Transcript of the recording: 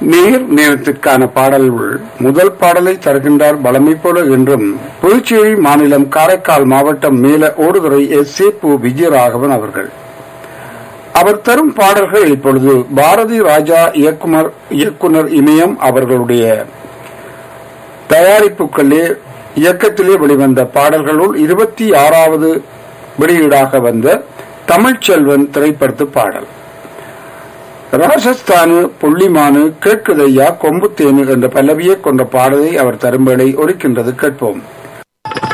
நீர் நேரத்திற்கான பாடல்கள் முதல் பாடலை தருகின்றார் பழமை போல என்றும் புதுச்சேரி மாநிலம் காரைக்கால் மாவட்டம் மேல ஓடுதுறை எஸ் சி பு விஜயராகவன் அவர்கள் அவர் தரும் பாடல்கள் இப்பொழுது பாரதி ராஜா இயக்குனர் இயக்குனர் இமயம் அவர்களுடைய தயாரிப்புகளே இயக்கத்திலே வெளிவந்த பாடல்களுள் இருபத்தி ஆறாவது வெளியீடாக வந்த தமிழ்ச்செல்வன் திரைப்படத்து பாடல் ராஜஸ்தானு புள்ளிமானு கேட்குதையா கொம்புத்தேனு என்ற பல்லவியை கொண்ட பாடலை அவர் தரும்பலை ஒலிக்கின்றது கேட்போம்